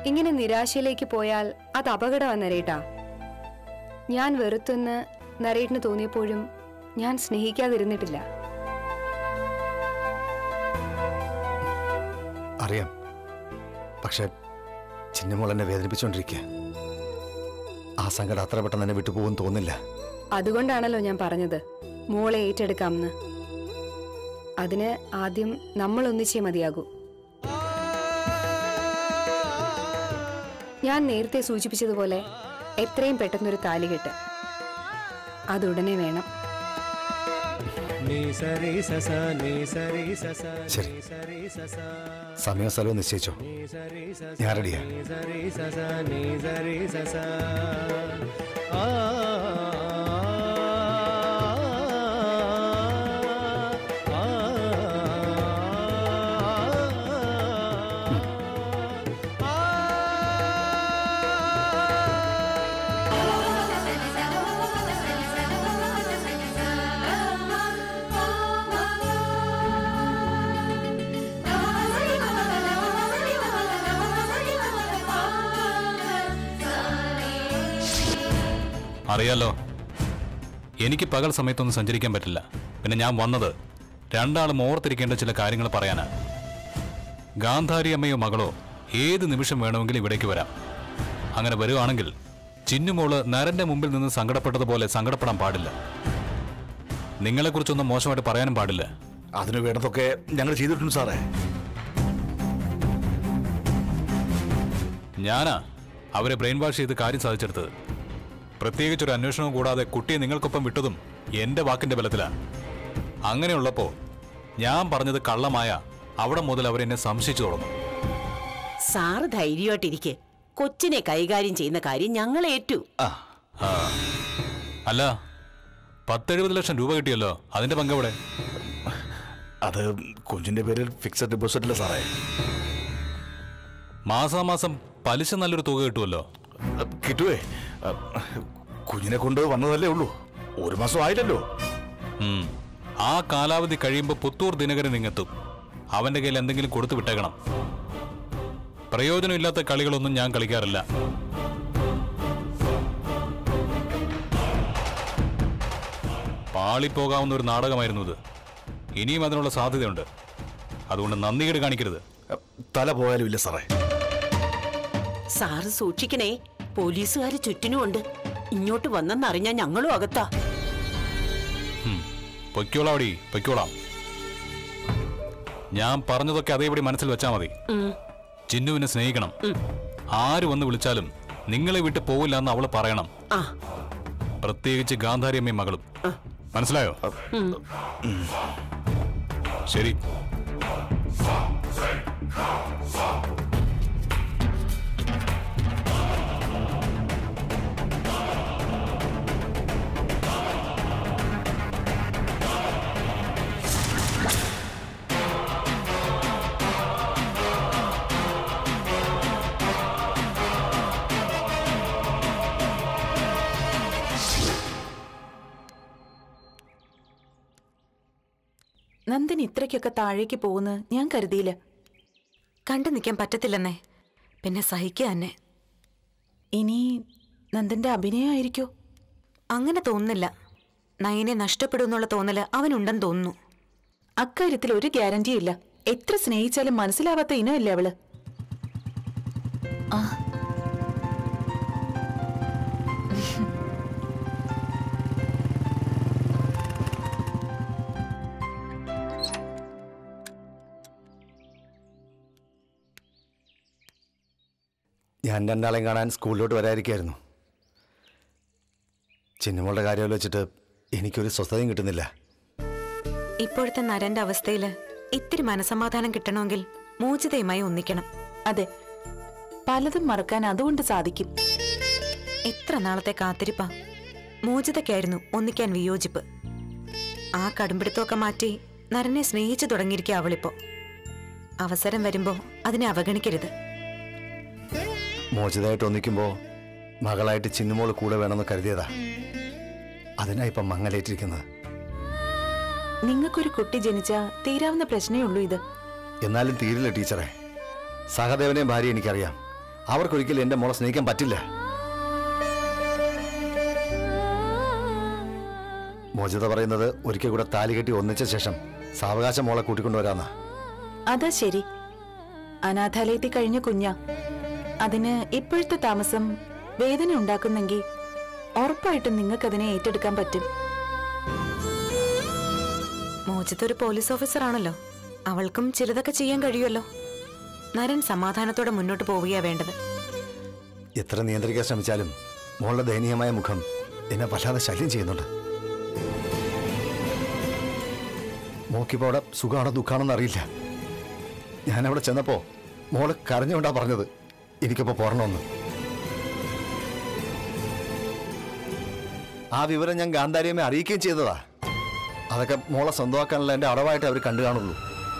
ഇങ്ങനെ നിരാശയിലേക്ക് പോയാൽ അത് അപകടമാണ് നരേട്ടാ ഞാൻ വെറുത്തെന്ന് നരേട്ടിന് തോന്നിയപ്പോഴും ഞാൻ സ്നേഹിക്കാതിരുന്നിട്ടില്ല അറിയാം പക്ഷെ ചിന്നമോൾ എന്നെ വേദനിപ്പിച്ചുകൊണ്ടിരിക്കുക ആ സങ്കടം അത്ര പെട്ടെന്ന് എന്നെ വിട്ടുപോകും തോന്നില്ല അതുകൊണ്ടാണല്ലോ ഞാൻ പറഞ്ഞത് മോളെ ഏറ്റെടുക്കാമെന്ന് അതിന് ആദ്യം നമ്മൾ ഒന്നിച്ചേ മതിയാകൂ ഞാൻ നേരത്തെ സൂചിപ്പിച്ചതുപോലെ എത്രയും പെട്ടെന്നൊരു താലികെട്ട് അതുടനെ വേണം ശരി സമയവും സ്ഥലവും നിശ്ചയിച്ചോ ഞാൻ റെഡിയാ അറിയാലോ എനിക്ക് പകൽ സമയത്തൊന്നും സഞ്ചരിക്കാൻ പറ്റില്ല പിന്നെ ഞാൻ വന്നത് രണ്ടാളും ഓർത്തിരിക്കേണ്ട ചില കാര്യങ്ങൾ പറയാനാ ഗാന്ധാരി അമ്മയോ മകളോ ഏത് നിമിഷം വേണമെങ്കിലും ഇവിടേക്ക് വരാം അങ്ങനെ വരുവാണെങ്കിൽ ചിന്നുമോള് നരന്റെ മുമ്പിൽ നിന്ന് സങ്കടപ്പെട്ടതുപോലെ സങ്കടപ്പെടാൻ പാടില്ല നിങ്ങളെക്കുറിച്ചൊന്നും മോശമായിട്ട് പറയാനും പാടില്ല അതിന് വേണ്ടതൊക്കെ ഞങ്ങൾ ചെയ്തിട്ടുണ്ട് സാറേ ഞാനാ അവരെ ബ്രെയിൻ വാഷ് ചെയ്ത് കാര്യം സാധിച്ചെടുത്തത് പ്രത്യേകിച്ച് ഒരു അന്വേഷണവും കൂടാതെ കുട്ടിയെ നിങ്ങൾക്കൊപ്പം വിട്ടതും എന്റെ വാക്കിന്റെ ബലത്തിലാ അങ്ങനെയുള്ളപ്പോ ഞാൻ പറഞ്ഞത് കള്ളമായ അവിടെ മുതൽ അവരെന്നെ സംശയിച്ചു തുടങ്ങും സാറ് ധൈര്യമായിട്ടിരിക്കെ കൊച്ചിനെ കൈകാര്യം ചെയ്യുന്ന കാര്യം ഞങ്ങൾ ഏറ്റു ആ ആ. അല്ല പത്തെഴുപത് ലക്ഷം രൂപ കിട്ടിയല്ലോ അതിന്റെ പങ്കെവിടെ അത് കുഞ്ഞിന്റെ പേരിൽ ഫിക്സഡ് ഡെപ്പോസിറ്റില്ല സാറേ മാസാമാസം പലിശ നല്ലൊരു തുക കിട്ടുമല്ലോ കിട്ടുവേ കുഞ്ഞിനെ കൊണ്ട് വന്നതല്ലേ ഉള്ളൂ ഒരു മാസം ആയില്ലല്ലോ ഉം. ആ കാലാവധി കഴിയുമ്പോൾ പുത്തൂർ ദിനകരൻ ഇങ്ങെത്തും അവന്റെ കയ്യിൽ എന്തെങ്കിലും കൊടുത്തു വിട്ടേക്കണം പ്രയോജനമില്ലാത്ത കളികളൊന്നും ഞാൻ കളിക്കാറില്ല പാളിപ്പോകാവുന്ന ഒരു നാടകമായിരുന്നു ഇത് ഇനിയും അതിനുള്ള സാധ്യതയുണ്ട് അതുകൊണ്ട് നന്ദികേട് കാണിക്കരുത് തല പോയാലും ഇല്ല സാറേ സാറ് സൂക്ഷിക്കണേ പോലീസുകാര് ചുറ്റിനുമുണ്ട് ഇങ്ങോട്ട് വന്നെന്നറിഞ്ഞാ ഞങ്ങളും അകത്താ ഉം. പൊയ്ക്കോളാവടി പൊയ്ക്കോളാം ഞാൻ പറഞ്ഞതൊക്കെ അതേപടി മനസ്സിൽ വെച്ചാൽ മതി ഉം. ചിന്നുവിനെ സ്നേഹിക്കണം ആര് വന്ന് വിളിച്ചാലും നിങ്ങളെ വിട്ട് പോവില്ല എന്ന് അവള് പറയണം ആ പ്രത്യേകിച്ച് ഗാന്ധാരി അമ്മയും മകളും മനസ്സിലായോ ഉം. ശരി നന്ദൻ ഇത്രയ്ക്കൊക്കെ താഴേക്ക് പോകുന്നു ഞാൻ കരുതിയില്ല കണ്ടു നിൽക്കാൻ പറ്റത്തില്ലെന്നേ പിന്നെ സഹിക്കുക തന്നെ ഇനി നന്ദന്റെ അഭിനയമായിരിക്കോ അങ്ങനെ തോന്നുന്നില്ല നയനെ നഷ്ടപ്പെടുമെന്നുള്ള തോന്നല് അവനുണ്ടെന്ന് തോന്നുന്നു അക്കാര്യത്തിൽ ഒരു ഗ്യാരണ്ടിയും ഇല്ല എത്ര സ്നേഹിച്ചാലും മനസ്സിലാവാത്ത ഇനമല്ലേ അവള് ആ ഞാൻ രണ്ടാളെയും കാണാൻ സ്കൂളിലോട്ട് വരാതിരിക്കായിരുന്നു ചിന്നമോളുടെ കാര്യം വെച്ചിട്ട് എനിക്കൊരു സ്വസ്ഥതയും കിട്ടുന്നില്ല ഇപ്പോഴത്തെ നരന്റെ അവസ്ഥയില് ഇത്തിരി മനസമാധാനം കിട്ടണമെങ്കിൽ മോചിതയുമായി ഒന്നിക്കണം അതെ പലതും മറക്കാൻ അതുകൊണ്ട് സാധിക്കും എത്ര നാളത്തെ കാത്തിരിപ്പാ മോചിതയ്ക്കായിരുന്നു ഒന്നിക്കാൻ വിയോജിപ്പ് ആ കടുംപിടുത്തമൊക്കെ മാറ്റി നരനെ സ്നേഹിച്ചു തുടങ്ങിയിരിക്കുക അവളിപ്പോ അവസരം വരുമ്പോ അതിനെ അവഗണിക്കരുത് മോചിതമായിട്ട് ഒന്നിക്കുമ്പോൾ മകളായിട്ട് ചിന്നുമോൾ കൂടെ വേണമെന്ന് കരുതിയതാ അതിനാ ഇപ്പം മങ്ങലേറ്റിരിക്കുന്നത് നിങ്ങൾക്കൊരു കുട്ടി ജനിച്ചാ തീരാവുന്ന പ്രശ്നമേ ഉള്ളൂ ഇത് എന്നാലും തീരില്ല ടീച്ചറെ സഹദേവനെയും ഭാര്യ എനിക്കറിയാം അവർക്കൊരിക്കലും എൻ്റെ മോളെ സ്നേഹിക്കാൻ പറ്റില്ല മോചിത പറയുന്നത് ഒരിക്കൽ കൂടെ താലി കെട്ടി ഒന്നിച്ച ശേഷം സാവകാശം മോളെ കൂട്ടിക്കൊണ്ടുവരാന്നാ അതാ ശരി അനാഥാലയത്തിൽ കഴിഞ്ഞ കുഞ്ഞ അതിന് ഇപ്പോഴത്തെ താമസം വേദന ഉണ്ടാക്കുന്നെങ്കിൽ ഉറപ്പായിട്ടും നിങ്ങൾക്കതിനെ ഏറ്റെടുക്കാൻ പറ്റും മോചിത്ത് ഒരു പോലീസ് ഓഫീസർ ആണല്ലോ അവൾക്കും ചിലതൊക്കെ ചെയ്യാൻ കഴിയുമല്ലോ നരൻ സമാധാനത്തോടെ മുന്നോട്ട് പോവുകയാ വേണ്ടത് എത്ര നിയന്ത്രിക്കാൻ ശ്രമിച്ചാലും മോളുടെ ദയനീയമായ മുഖം എന്നെ വല്ലാതെ ശല്യം ചെയ്യുന്നുണ്ട് മോക്കിപ്പോ അവിടെ സുഖമാണോ ദുഃഖാണെന്ന് അറിയില്ല ഞാനവിടെ ചെന്നപ്പോ മോള് കരഞ്ഞുകൊണ്ടാ പറഞ്ഞത് എനിക്കിപ്പോ പോരണമെന്ന് ആ വിവരം ഞാൻ ഗാന്ധാരിയമ്മയെ അറിയിക്കുകയും ചെയ്തതാ അതൊക്കെ മോളെ സ്വന്തമാക്കാനുള്ള എന്റെ അടവായിട്ട് അവർ കണ്ടു കാണുള്ളൂ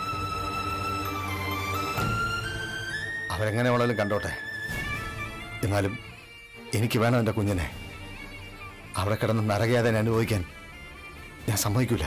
അവരെങ്ങനെ വേണേലും കണ്ടോട്ടെ എന്നാലും എനിക്ക് വേണം എൻ്റെ കുഞ്ഞിനെ അവിടെ കിടന്ന് നരകയാതന അനുഭവിക്കാൻ ഞാൻ സമ്മതിക്കൂല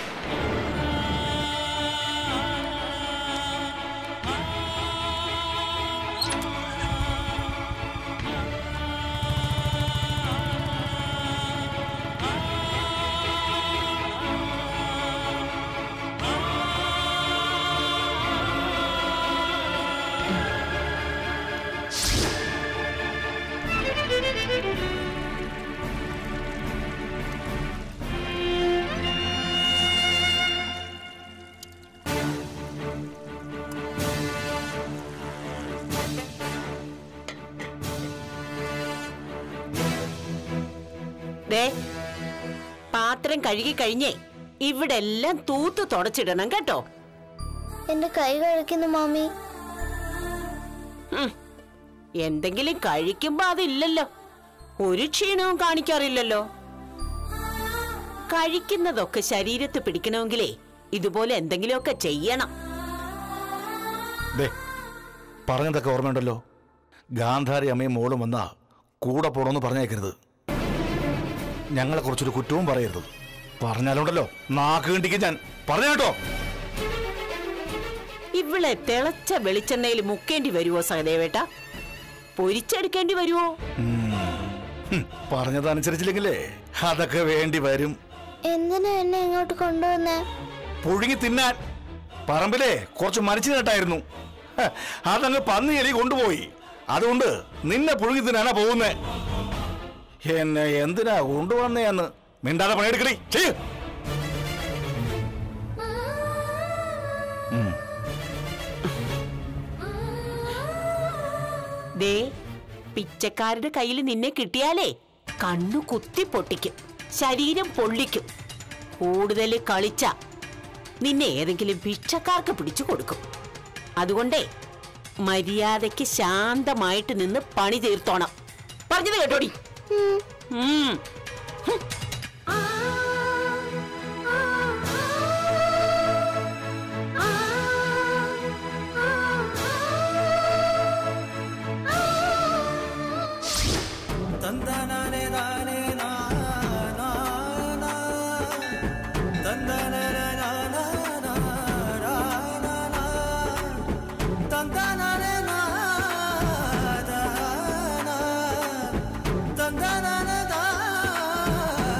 ദേ പാത്രം കഴുകി കഴിഞ്ഞേ ഇവിടെ എല്ലാം തൂത്ത് തുടച്ചിടണം കേട്ടോ എന്റെ കൈ കഴിക്കുന്നു മാമി ഉം. എന്തെങ്കിലും കഴിക്കുമ്പോ അതില്ലല്ലോ ഒരു ക്ഷീണവും കാണിക്കാറില്ലല്ലോ കഴിക്കുന്നതൊക്കെ ശരീരത്ത് പിടിക്കണമെങ്കിലേ ഇതുപോലെ എന്തെങ്കിലുമൊക്കെ ചെയ്യണം ദേ പറഞ്ഞതൊക്കെ ഓർമ്മയുണ്ടല്ലോ ഗാന്ധാരി അമ്മയും മോളും വന്നാ കൂടെ പോണമെന്ന് പറഞ്ഞേക്കരുത് ഞങ്ങളെ കുറിച്ചൊരു കുറ്റവും പറയരുത് പറഞ്ഞാലുണ്ടല്ലോ നാക്ക് കണ്ടിക്ക് ഞാൻ പറഞ്ഞു കേട്ടോ ഇവളെ തിളച്ച വെളിച്ചെണ്ണയിൽ മുക്കേണ്ടി വരുവോ സഹദേവേട്ട പൊരിച്ചെടുക്കേണ്ടി വരുവോ ഹും, പറഞ്ഞതനുസരിച്ചില്ലെങ്കിലേ അതൊക്കെ വേണ്ടി വരും എന്തിനാ എന്നെ ഇങ്ങോട്ട് കൊണ്ടുവന്നേ പുഴുങ്ങി തിന്നാൻ പറമ്പിലെ കുറച്ച് മരിച്ചു കേട്ടായിരുന്നു ഹ, അതങ്ങ് പന്നി എലി കൊണ്ടുപോയി അതുകൊണ്ട് നിന്നെ പുഴുങ്ങി തിന്നാനാ പോകുന്നേ എന്നെ എന്തിനാ കൊണ്ടുവന്നേന്ന് മിണ്ടാതെ പണിയെടുക്കണേ ചെയ്യ് ദേ പിച്ചക്കാരുടെ കയ്യിൽ നിന്നെ കിട്ടിയാലേ കണ്ണു കുത്തി പൊട്ടിക്കും ശരീരം പൊള്ളിക്കും കൂടുതൽ കളിച്ച നിന്നെ ഏതെങ്കിലും ഭിക്ഷക്കാർക്ക് പിടിച്ചു കൊടുക്കും അതുകൊണ്ടേ മര്യാദയ്ക്ക് ശാന്തമായിട്ട് നിന്ന് പണി തീർത്തോണം പറഞ്ഞത് കേട്ടോടി ഉം. ತಂದನ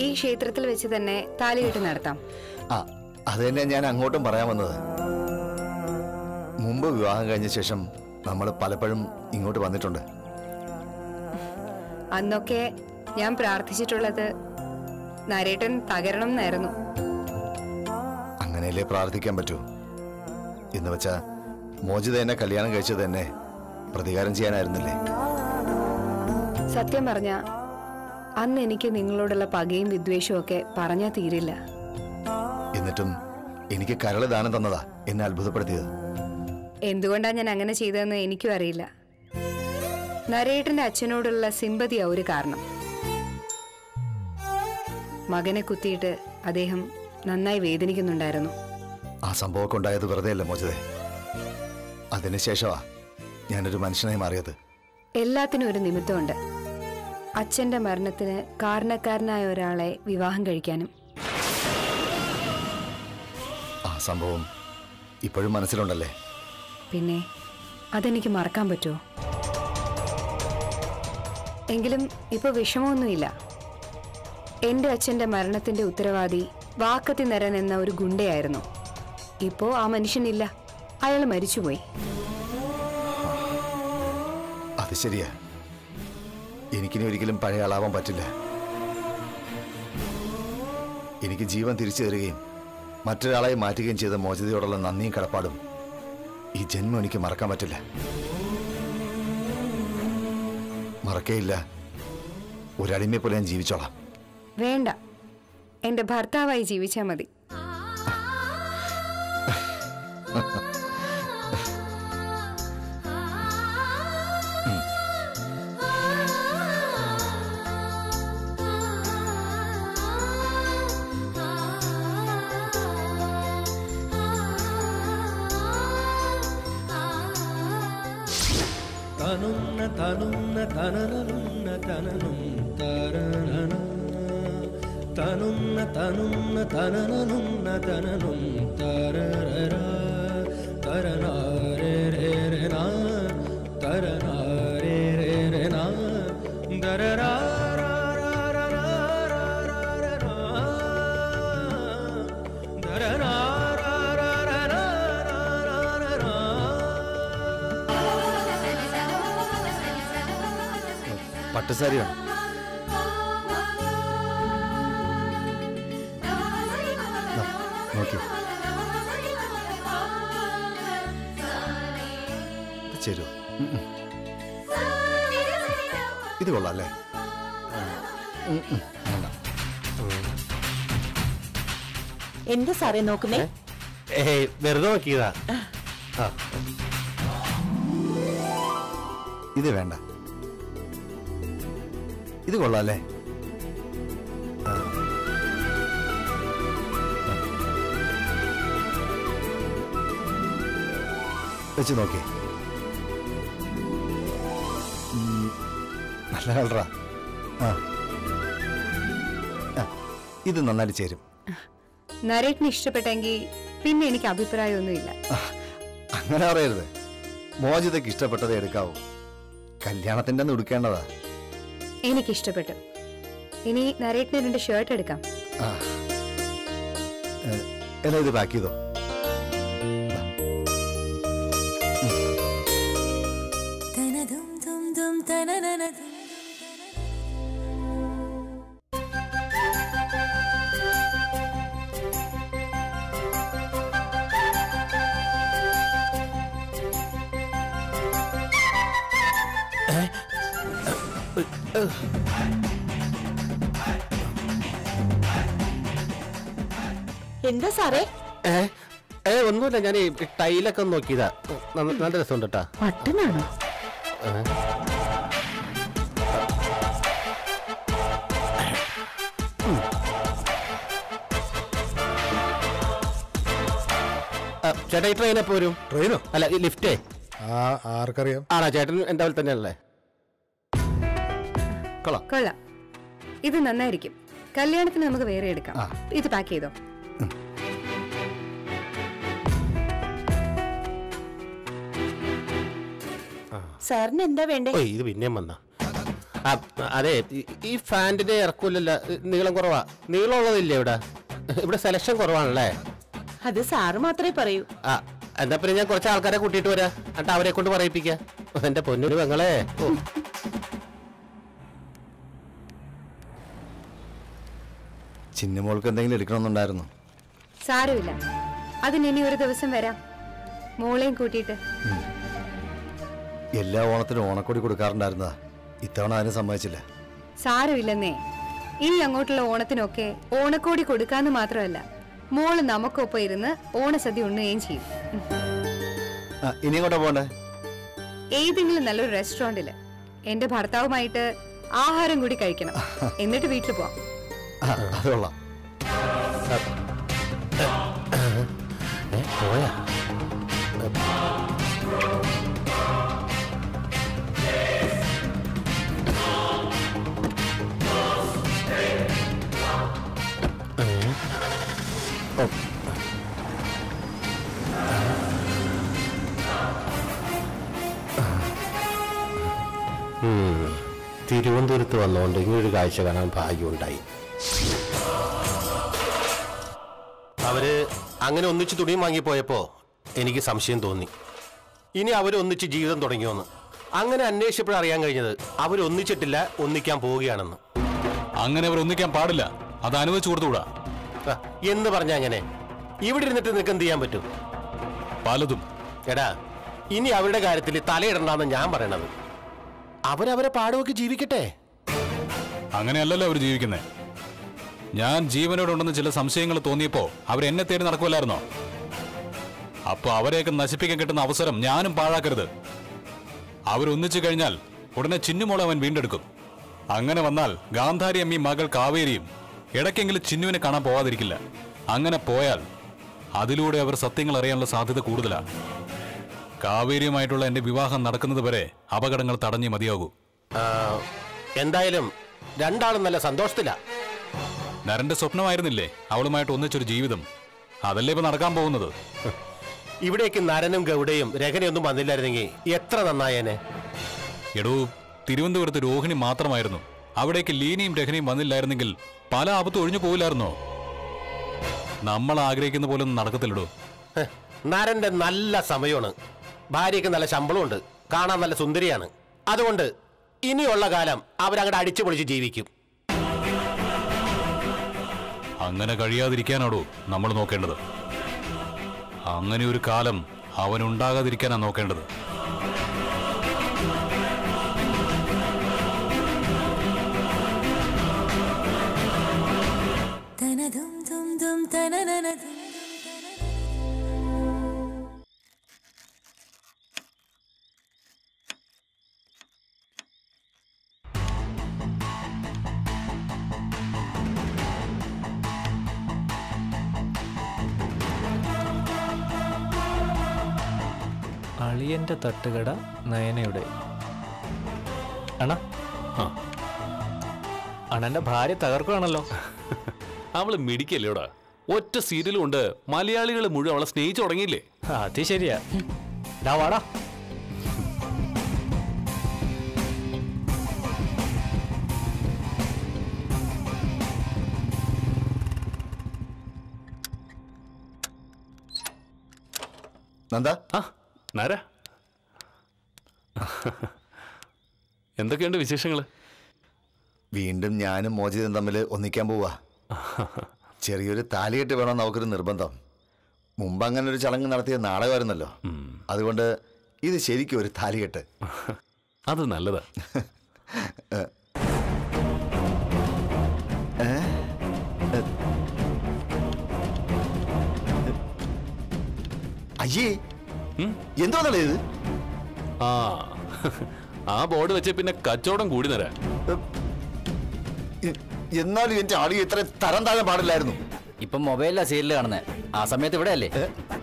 ഈ ക്ഷേത്രത്തിൽ വെച്ച് തന്നെ താലികെട്ട് നടത്താം ആ അത് തന്നെ ഞാൻ അങ്ങോട്ടും പറയാൻ വന്നത് മുമ്പ് വിവാഹം കഴിഞ്ഞ ശേഷം നമ്മൾ പലപ്പോഴും ഇങ്ങോട്ട് വന്നിട്ടുണ്ട് അന്നൊക്കെ ഞാൻ പ്രാർത്ഥിച്ചിട്ടുള്ളത് നരേട്ടൻ തകരണം എന്നായിരുന്നു അങ്ങനെയല്ലേ പ്രാർത്ഥിക്കാൻ പറ്റൂ എന്ന് വെച്ചാ മോചിത എന്നെ കല്യാണം കഴിച്ചത് തന്നെ പ്രതികാരം ചെയ്യാനായിരുന്നില്ലേ സത്യം പറഞ്ഞ അന്ന് എനിക്ക് നിങ്ങളോടുള്ള പകയും വിദ്വേഷവും ഒക്കെ പറഞ്ഞാൽ തീരില്ല എന്നിട്ടും എനിക്ക് കരള് ദാനം തന്നതാ എന്നെ അത്ഭുതപ്പെടുത്തിയത് എന്തുകൊണ്ടാണ് ഞാൻ അങ്ങനെ ചെയ്തതെന്ന് എനിക്കും അറിയില്ല നരേട്ടന്റെ അച്ഛനോടുള്ള സിമ്പതിയാ ഒരു കാരണം മകനെ കുത്തിയിട്ട് അദ്ദേഹം നന്നായി വേദനിക്കുന്നുണ്ടായിരുന്നു ആ സംഭവമൊക്കെ ഉണ്ടായത് വെറുതെ അല്ല മോചിതേ അതിനുശേഷമാ ഞാനൊരു മനുഷ്യനായി മാറിയത് എല്ലാത്തിനും ഒരു നിമിത്തമുണ്ട് അച്ഛന്റെ മരണത്തിന് കാരണക്കാരനായ ഒരാളെ വിവാഹം കഴിക്കാനും ആ സംഭവം ഇപ്പോഴും മനസ്സിലുണ്ടല്ലേ പിന്നെ അതെനിക്ക് മറക്കാൻ പറ്റുമോ എങ്കിലും ഇപ്പൊ വിഷമമൊന്നുമില്ല എന്റെ അച്ഛന്റെ മരണത്തിന്റെ ഉത്തരവാദി വാക്കത്തി നരൻ എന്ന ഒരു ഗുണ്ടയായിരുന്നു ഇപ്പോ ആ മനുഷ്യനില്ല അയാൾ മരിച്ചുപോയി അത് ശരിയാ എനിക്കിനി ഒരിക്കലും പഴയ ആളാവാൻ പറ്റില്ല എനിക്ക് ജീവൻ തിരിച്ചു തരികയും മറ്റൊരാളായി മാറ്റുകയും ചെയ്ത മോചിതയോടുള്ള നന്ദിയും കടപ്പാടും ഈ ജന്മം എനിക്ക് മറക്കാൻ പറ്റില്ല മറക്കേയില്ല ഒരടിമയെ പോലെ ഞാൻ ജീവിച്ചോളാം വേണ്ട എന്റെ ഭർത്താവായി ജീവിച്ചാൽ മതി തനുന്ന തനുന്ന തനനനുന്ന തനനും തരണന തനുന്ന തനുന്ന തനനനുന്ന തനനും തരരര തരനാരേ രേ രേ നാ തരനാരേ രേ രേ നാ ദരരാ പട്ടുസാരി വേണം ദാ, നോക്കി ചേരുവോ ഉം, ഉം. ഇത് കൊള്ളാം അല്ലേ ഉം, ഉം, വേണ്ട. എന്താ സാറേ നോക്കുന്നേ ഏയ് വെറുതെ നോക്കിയതാ ആ ഇത് വേണ്ട ഇത് കൊള്ളാം അല്ലേ ആ. വെച്ച് നോക്കി നല്ല കളറാ ആ ആ, ഇത് നന്നായിട്ട് ചേരും നരേട്ടിന് ഇഷ്ടപ്പെട്ടെങ്കിൽ പിന്നെ എനിക്ക് അഭിപ്രായമൊന്നുമില്ല ആ, അങ്ങനെ പറയരുത് മോചിതയ്ക്ക് ഇഷ്ടപ്പെട്ടതേ എടുക്കാവൂ കല്യാണത്തിൻ്റെ അന്ന് ഉടുക്കേണ്ടതാ എനിക്ക് ഇഷ്ടപ്പെട്ടു ഇനി നരേട്ടിന് രണ്ട് ഷർട്ട് എടുക്കാം ആ ഏ, എന്നാ ഇത് പാക്ക് ചെയ്തോ എന്താ സാറേ ഏ ഏ ഒന്നുമില്ല ഞാൻ ഈ ടൈലൊക്കെ ഒന്ന് നോക്കിയതാ ന- നല്ല രസമുണ്ട് കേട്ടാ പട്ടനാണോ ചേട്ടാ ഈ ട്രെയിൻ എപ്പോ വരും ട്രെയിനോ അല്ല ഈ ലിഫ്റ്റേ ആ ആർക്കറിയാം ആണോ ചേട്ടൻ എൻ്റെ പോലെ തന്നെയല്ലേ കൊള്ളാം കൊള്ളാം ഇത് നന്നായിരിക്കും കല്യാണത്തിന് നമുക്ക് വേറെ എടുക്കാം ആ. ഇത് പാക്ക് ചെയ്തോ സാറിന് എന്താ വേണ്ടേ ഓയ് ഇത് പിന്നെയും വന്ന ആ, അതെ ഈ- ഈ ഫാൻറ്റിന്റെ ഇറക്കൂലല്ല നീളം കുറവാ നീളമുള്ളതില്ലേ ഇവിടെ ഇവിടെ സെലക്ഷൻ കുറവാണല്ലേ അത് സാറ് മാത്രമേ പറയൂ ആ എന്താ പിന്നെ ഞാൻ കുറച്ച് ആൾക്കാരെ കൂട്ടിയിട്ട് വരാം എന്നിട്ട് അവരെ കൊണ്ട് പറയിപ്പിക്കാം എന്റെ പൊന്നൊരു പെങ്ങളെ ഓ ചിന്നമോൾക്ക് എന്തെങ്കിലും എടുക്കണമെന്നുണ്ടായിരുന്നു സാരമില്ല അതിന് ഇനി ഒരു ദിവസം വരാം മോളെയും കൂട്ടിയിട്ട് എല്ലാ ഓണത്തിനും ഓണക്കോടി കൊടുക്കാറുണ്ടായിരുന്നതാ ഇത്തവണ ആരും സമ്മതിച്ചില്ല സാരമില്ലെന്നേ ഇനി അങ്ങോട്ടുള്ള ഓണത്തിനൊക്കെ ഓണക്കോടി കൊടുക്കാന്ന് മാത്രമല്ല മോള് നമുക്കൊപ്പം ഇരുന്ന് ഓണസദ്യ ഉണ്ണുകയും ചെയ്യും ഉം. ആ, ഇനി എങ്ങോട്ടാ പോണ്ടേ ഏതെങ്കിലും നല്ലൊരു റെസ്റ്റോറന്റില് എന്റെ ഭർത്താവുമായിട്ട് ആഹാരം കൂടി കഴിക്കണം എന്നിട്ട് വീട്ടിൽ പോവാം ആ, അത് കൊള്ളാം ഏ, പോയാ ഉം. തിരുവനന്തപുരത്ത് വന്നുകൊണ്ട് ഇങ്ങനൊരു കാഴ്ച കാണാൻ ഭാഗ്യമുണ്ടായി അവര് അങ്ങനെ ഒന്നിച്ച് തുണിയും വാങ്ങിപ്പോയപ്പോ എനിക്ക് സംശയം തോന്നി ഇനി അവരൊന്നിച്ച് ജീവിതം തുടങ്ങിയോന്ന് അങ്ങനെ അന്വേഷിച്ചപ്പോഴാണ് അറിയാൻ കഴിഞ്ഞത് അവരൊന്നിച്ചിട്ടില്ല ഒന്നിക്കാൻ പോവുകയാണെന്ന് അങ്ങനെ അവർ ഒന്നിക്കാൻ പാടില്ല അത് അനുവദിച്ചു കൊടുത്തുകൂടാ ആ, എന്ന് പറഞ്ഞ അങ്ങനെ ഇവിടെ ഇരുന്നിട്ട് നിനക്ക് എന്ത് ചെയ്യാൻ പറ്റും പലതും എടാ ഇനി അവരുടെ കാര്യത്തിൽ തലയിടണ്ടെന്ന് ഞാൻ പറയണത് അവരവരെ പാടുമൊക്കെ ജീവിക്കട്ടെ അങ്ങനെയല്ലല്ലോ അവർ ജീവിക്കുന്നത് ഞാൻ ജീവനോടുണ്ടെന്ന് ചില സംശയങ്ങൾ തോന്നിയപ്പോ അവർ എന്നെ തേടി നടക്കുമല്ലായിരുന്നോ അപ്പൊ അവരെയൊക്കെ നശിപ്പിക്കാൻ കിട്ടുന്ന അവസരം ഞാനും പാഴാക്കരുത് അവരൊന്നിച്ചു കഴിഞ്ഞാൽ ഉടനെ ചിന്നുമോളെ അവൻ വീണ്ടെടുക്കും അങ്ങനെ വന്നാൽ ഗാന്ധാരി അമ്മി മകൾ കാവേരിയും ഇടയ്ക്കെങ്കിലും ചിന്നുവിനെ കാണാൻ പോവാതിരിക്കില്ല അങ്ങനെ പോയാൽ അതിലൂടെ അവർ സത്യങ്ങൾ അറിയാനുള്ള സാധ്യത കൂടുതലാണ് കാവേരിയുമായിട്ടുള്ള എന്റെ വിവാഹം നടക്കുന്നത് വരെ അപകടങ്ങൾ തടഞ്ഞേ മതിയാകൂ ആ, എന്തായാലും രണ്ടാളും നല്ല സന്തോഷത്തിലാ നരന്റെ സ്വപ്നമായിരുന്നില്ലേ അവളുമായിട്ട് ഒന്നിച്ചൊരു ജീവിതം അതല്ലേ ഇപ്പൊ നടക്കാൻ പോകുന്നത് ഇവിടേക്ക് നരനും ഗൗഡയും രഹനയൊന്നും വന്നില്ലായിരുന്നെങ്കിൽ എത്ര നന്നായേനെ എടോ തിരുവനന്തപുരത്ത് രോഹിണി മാത്രമായിരുന്നു അവിടേക്ക് ലീനയും രഹനയും വന്നില്ലായിരുന്നെങ്കിൽ പല ആപത്തും ഒഴിഞ്ഞു പോയില്ലായിരുന്നോ നമ്മൾ ആഗ്രഹിക്കുന്ന പോലെ ഒന്നും നടക്കത്തില്ലടോ ഹ്, നരന്റെ നല്ല സമയമാണ് ഭാര്യയ്ക്ക് നല്ല ശമ്പളമുണ്ട് കാണാൻ നല്ല സുന്ദരിയാണ് അതുകൊണ്ട് ഇനിയുള്ള കാലം അവരങ്ങോട്ട് അടിച്ചു പൊളിച്ച് ജീവിക്കും അങ്ങനെ കഴിയാതിരിക്കാനാടോ നമ്മൾ നോക്കേണ്ടത് അങ്ങനെ ഒരു കാലം അവനുണ്ടാകാതിരിക്കാനാ നോക്കേണ്ടത് അളിയന്റെ തട്ടുകട നയനയുടെ അണ ആ. അണന്റെ ഭാര്യ തകർക്കുകയാണല്ലോ അവള് മിടിക്കല്ലേടാ ഒറ്റ സീരിയലും ഉണ്ട് മലയാളികൾ മുഴുവൻ അവളെ സ്നേഹിച്ചു തുടങ്ങിയില്ലേ അത് ശരിയാ ഡാ വാടാ നന്ദ ആ നാരാ എന്തൊക്കെയുണ്ട് വിശേഷങ്ങള് വീണ്ടും ഞാനും മോചിതം തമ്മിൽ ഒന്നിക്കാൻ പോവാ ചെറിയൊരു താലികെട്ട് വേണമെന്ന് അവക്കൊരു നിർബന്ധം മുമ്പ് അങ്ങനെ ഒരു ചടങ്ങ് നടത്തിയ നാടകമായിരുന്നല്ലോ അതുകൊണ്ട് ഇത് ശരിക്കും ഒരു താലികെട്ട് അത് നല്ലതാ അയ്യേ എന്തോന്നല്ലേ ഇത് ആ ആ ബോർഡ് വെച്ച് പിന്നെ കച്ചവടം കൂടി തരാം എ- എന്നാലും എന്റെ ആടി ഇത്ര തരം താഴെ പാടില്ലായിരുന്നു ഇപ്പൊ മൊബൈലിലാ സീരിയൽ കാണുന്നത് ആ സമയത്ത് ഇവിടെ അല്ലേ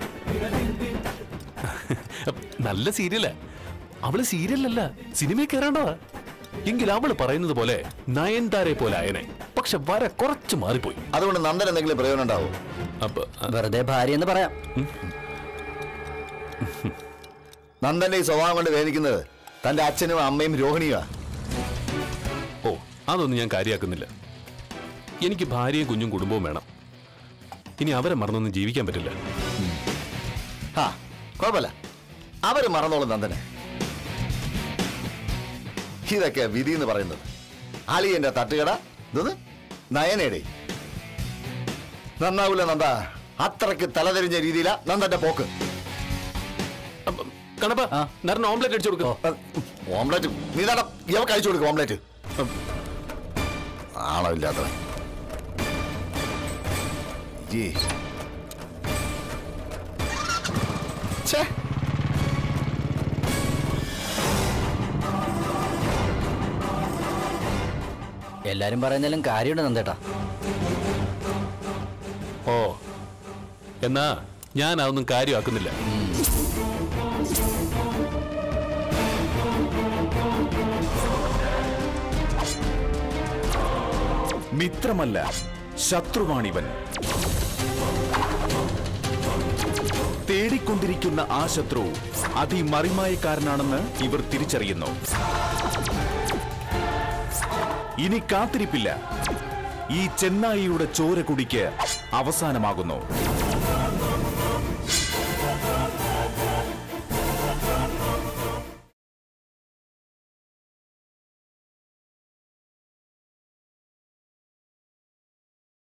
നല്ല സീരിയലാ അവള് സീരിയലല്ല സിനിമയിൽ കയറേണ്ടതാ എങ്കിൽ അവള് പറയുന്നത് പോലെ നയൻതാരെ പോലെ ആയനെ പക്ഷെ വര കുറച്ച് മാറിപ്പോയി അതുകൊണ്ട് നന്ദൻ എന്തെങ്കിലും പ്രയോജനം ഉണ്ടാവും അപ്പൊ വെറുതെ ഭാര്യ എന്ന് പറയാം നന്ദന്റെ ഈ സ്വഭാവം കൊണ്ട് വേദിക്കുന്നത് തന്റെ അച്ഛനും അമ്മയും രോഹിണിയുമാ അതൊന്നും ഞാൻ കാര്യമാക്കുന്നില്ല എനിക്ക് ഭാര്യയും കുഞ്ഞും കുടുംബവും വേണം ഇനി അവരെ മറന്നൊന്നും ജീവിക്കാൻ പറ്റില്ല ആ കുഴപ്പമില്ല അവര് മറന്നോളും നന്ദനെ ഇതൊക്കെ വിധി എന്ന് പറയുന്നത് അളിയന്റെ തട്ടുകട ഇതൊന്ന് നയനയുടെ നന്നാവൂല നന്ദ അത്രയ്ക്ക് തലതിരിഞ്ഞ രീതിയിലാ നന്ദന്റെ പോക്ക് കണപ്പ നരൻ ഓംലെറ്റ് അടിച്ചു കൊടുക്കും ഓംലെറ്റ് നീ നട ഇവക്ക് അയച്ചു കൊടുക്കും ഓംലെറ്റ് ആണോ ഇല്ലാത്തവൻ ജി ഛേ എല്ലാരും പറയുന്നതിലും കാര്യമുണ്ട് നന്ദേട്ടാ ഓ എന്നാ ഞാൻ അതൊന്നും കാര്യമാക്കുന്നില്ല മിത്രമല്ല ശത്രുവാണിവൻ തേടിക്കൊണ്ടിരിക്കുന്ന ആ ശത്രു അതിമറിമായക്കാരനാണെന്ന് ഇവർ തിരിച്ചറിയുന്നു ഇനി കാത്തിരിപ്പില്ല ഈ ചെന്നായിയുടെ ചോര കുടിക്ക് അവസാനമാകുന്നു